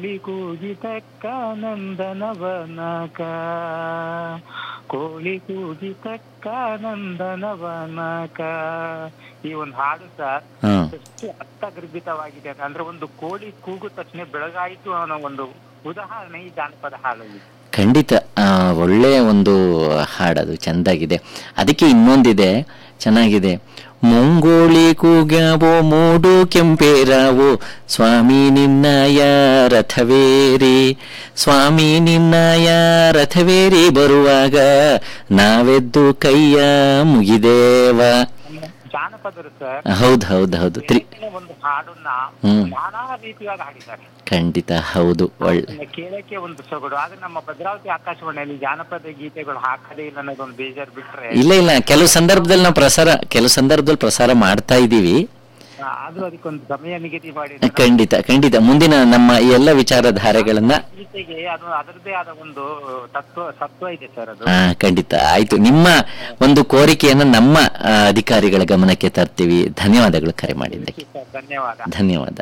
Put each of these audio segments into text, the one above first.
ಕೋಳಿ ಕೂಗಿತಕ್ಕ ನಂದನವನಕ ಕೋಳಿ ಕೂಗಿತಕ್ಕ ನಂದನವನಕ ಈ ಒಂದು ಹಾಡು ಸರ್ ಹಾ ಎಷ್ಟು ಅರ್ಥಗರ್ಭಿತವಾಗಿದೆ ಅಂದ್ರೆ ಒಂದು ಕೋಳಿ ಕೂಗಿದ ತಕ್ಷಣ ಬೆಳಗಾಯಿತು ಅನ್ನೋ ಒಂದು ಉದಾಹರಣೆ ಈ ಜಾನಪದ ಹಾಡಲ್ಲಿ ಖಂಡಿತ ಆ, ಒಳ್ಳೆಯ ಒಂದು ಹಾಡದು ಚೆಂದಾಗಿದೆ ಅದಕ್ಕೆ ಇನ್ನೊಂದಿದೆ ಚೆನ್ನಾಗಿದೆ ಮುಂಗೋಳಿ ಕೂಗ್ಯಾವೋ ಮೂಡು ಕೆಂಪೇರಾವೋ ಸ್ವಾಮಿ ನಿನ್ನಯ ರಥವೇರಿ ಸ್ವಾಮಿ ನಿನ್ನಯ ರಥವೇರಿ ಬರುವಾಗ ನಾವೆದ್ದು ಕೈಯ ಮುಗಿದೇವ ಜಾನಪದರು ಸರ್ ಹೌದು ಹೌದು ಹೌದು ತ್ರಿ ಬೇರೆ ಒಂದು ಹಾಡನ್ನ ಹ್ಮ್. ನಾನಾ ರೀತಿಯಾಗಿ ಹಾಡಿದ್ದಾರೆ ಖಂಡಿತ ಹೌದು ಒಳ್ಳೆ ಅದನ್ನ ಕೇಳಕ್ಕೆ ಒಂದು ಸೊಗಡು ಆದ್ರೆ ನಮ್ಮ ಭದ್ರಾವತಿ ಆಕಾಶವಾಣಿಯಲ್ಲಿ ಜಾನಪದ ಗೀತೆಗಳು ಹಾಕದೇ ಇಲ್ಲ ಅನ್ನೋದೊಂದು ಬೇಜಾರು ಬಿಟ್ರೆ ಇಲ್ಲ ಇಲ್ಲ ಕೆಲವು ಸಂದರ್ಭದಲ್ಲಿ ನಾವು ಪ್ರಸಾರ ಕೆಲವು ಸಂದರ್ಭದಲ್ಲಿ ಪ್ರಸಾರ ಮಾಡ್ತಾ ಇದ್ದೀವಿ ಆ, ಅದು ಅದಕ್ಕೊಂದು ಸಮಯ ನಿಗದಿ ಮಾಡಿ ಖಂಡಿತ ಖಂಡಿತ ಮುಂದಿನ ನಮ್ಮ ಈ ಎಲ್ಲ ವಿಚಾರಧಾರೆಗಳನ್ನ ಗೀತೆಗೆ ಅದು ಅದರದ್ದೇ ಆದ ಒಂದು ತತ್ವ ಸತ್ವ ಇದೆ ಸರ್ ಅದು ಆ, ಖಂಡಿತ ಆಯ್ತು ನಿಮ್ಮ ಒಂದು ಕೋರಿಕೆಯನ್ನ ನಮ್ಮ ಆ, ಅಧಿಕಾರಿಗಳ ಗಮನಕ್ಕೆ ತರ್ತೀವಿ ಧನ್ಯವಾದಗಳು ಕರೆ ಮಾಡಿದ್ದಕ್ಕೆ ಸರ್, ಧನ್ಯವಾದ ಧನ್ಯವಾದ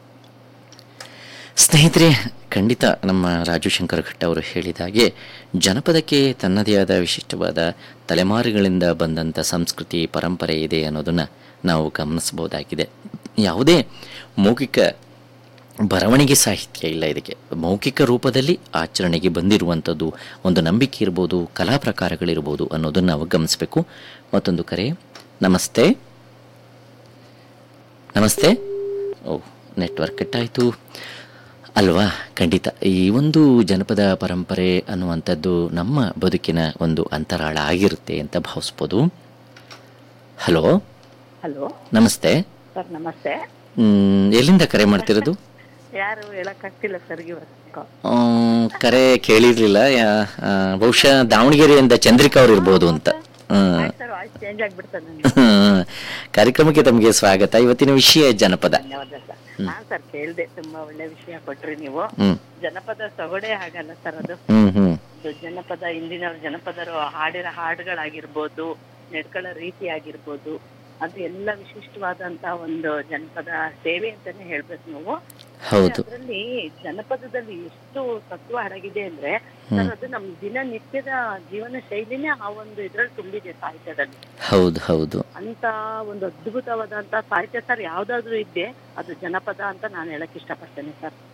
ಸ್ನೇಹಿತರೆ ಖಂಡಿತ ನಮ್ಮ ರಾಜು ಶಂಕರ್ ಭಟ್ ಅವರು ಹೇಳಿದ ಹಾಗೆ ಜನಪದಕ್ಕೆ ತನ್ನದೇ ಆದ ವಿಶಿಷ್ಟವಾದ ತಲೆಮಾರುಗಳಿಂದ ಬಂದಂಥ ಸಂಸ್ಕೃತಿ ಪರಂಪರೆ ಇದೆ ಅನ್ನೋದನ್ನು ನಾವು ಗಮನಿಸಬಹುದಾಗಿದೆ ಯಾವುದೇ ಮೌಖಿಕ ಬರವಣಿಗೆ ಸಾಹಿತ್ಯ ಇಲ್ಲ ಇದಕ್ಕೆ ಮೌಖಿಕ ರೂಪದಲ್ಲಿ ಆಚರಣೆಗೆ ಬಂದಿರುವಂಥದ್ದು ಒಂದು ನಂಬಿಕೆ ಇರ್ಬೋದು ಕಲಾ ಪ್ರಕಾರಗಳಿರ್ಬೋದು ಅನ್ನೋದನ್ನು ನಾವು ಗಮನಿಸಬೇಕು ಮತ್ತೊಂದು ಕರೆ ನಮಸ್ತೆ ನಮಸ್ತೆ ಓ ನೆಟ್ವರ್ಕ್ ಕಟ್ಟಾಯಿತು ಅಲ್ವಾ ಖಂಡಿತ ಈ ಒಂದು ಜನಪದ ಪರಂಪರೆ ಅನ್ನುವಂಥದ್ದು ನಮ್ಮ ಬದುಕಿನ ಒಂದು ಅಂತರಾಳ ಆಗಿರುತ್ತೆ ಅಂತ ಭಾವಿಸ್ಬೋದು ಹಲೋ ಹಲೋ ನಮಸ್ತೆ ಸರ್ ನಮಸ್ತೆ ಮ್, ಎಲ್ಲಿಂದ ಕರೆ ಮಾಡ್ತಿರೋದು ಯಾರು ಹೇಳಕ್ಕಾಗ್ತಿಲ್ಲ ಸರ್ ಇವತ್ತು ಆ, ಕರೆ ಕೇಳಿರ್ಲಿಲ್ಲ ಯಾ- ಆ, ಬಹುಶಃ ದಾವಣಗೆರೆಯಿಂದ ಚಂದ್ರಿಕಾ ಅವ್ರು ಇರ್ಬೋದು ಅಂತ ಹ್ಮ್. ಸರ್ ವಾಯ್ಸ್ ಚೇಂಜ್ ಆಗ್ಬಿಡ್ತದೆ ನನಗೆ ಹ್ಮ್. ಕಾರ್ಯಕ್ರಮಕ್ಕೆ ತಮಗೆ ಸ್ವಾಗತ ಇವತ್ತಿನ ವಿಷಯ ಜನಪದ ಧನ್ಯವಾದ ಸರ್ ಹಾ ಸರ್ ಕೇಳ್ದೆ ತುಂಬಾ ಒಳ್ಳೆ ವಿಷಯ ಕೊಟ್ರಿ ನೀವು ಹ್ಮ್ ಜನಪದ ಸೊಗಡೆ ಹಾಗಲ್ಲ ಸರ್ ಅದು ಹ್ಮ್ ಹ್ಮ್ ಇದು ಜನಪದ ಇಂದಿನ ಜನಪದರು ಹಾಡಿರೋ ಹಾಡುಗಳಾಗಿರ್ಬೋದು ನಡ್ಕೊಳ್ಳೋ ರೀತಿ ಆಗಿರ್ಬೋದು ಅದು ಎಲ್ಲ ವಿಶಿಷ್ಟವಾದಂತ ಒಂದು ಜನಪದ ಸೇವೆ ಅಂತಾನೆ ಹೇಳ್ಬೇಕು ನಾವು ಹೌದು ಅದರಲ್ಲಿ ಜನಪದದಲ್ಲಿ ಎಷ್ಟು ತತ್ವ ಅಡಗಿದೆ ಅಂದ್ರೆ ಸರ್ ಅದು ನಮ್ ದಿನನಿತ್ಯದ ಜೀವನ ಶೈಲಿನೇ ಆ ಒಂದು ಇದ್ರಲ್ಲಿ ತುಂಬಿದೆ ಸಾಹಿತ್ಯದಲ್ಲಿ ಹೌದು ಹೌದು ಅಂತ ಒಂದು ಅದ್ಭುತವಾದಂತ ಸಾಹಿತ್ಯ ಸರ್ ಯಾವ್ದಾದ್ರು ಇದ್ದೆ ಅದು ಜನಪದ ಅಂತ ನಾನು ಹೇಳಕ್ ಇಷ್ಟಪಡ್ತೇನೆ ಸರ್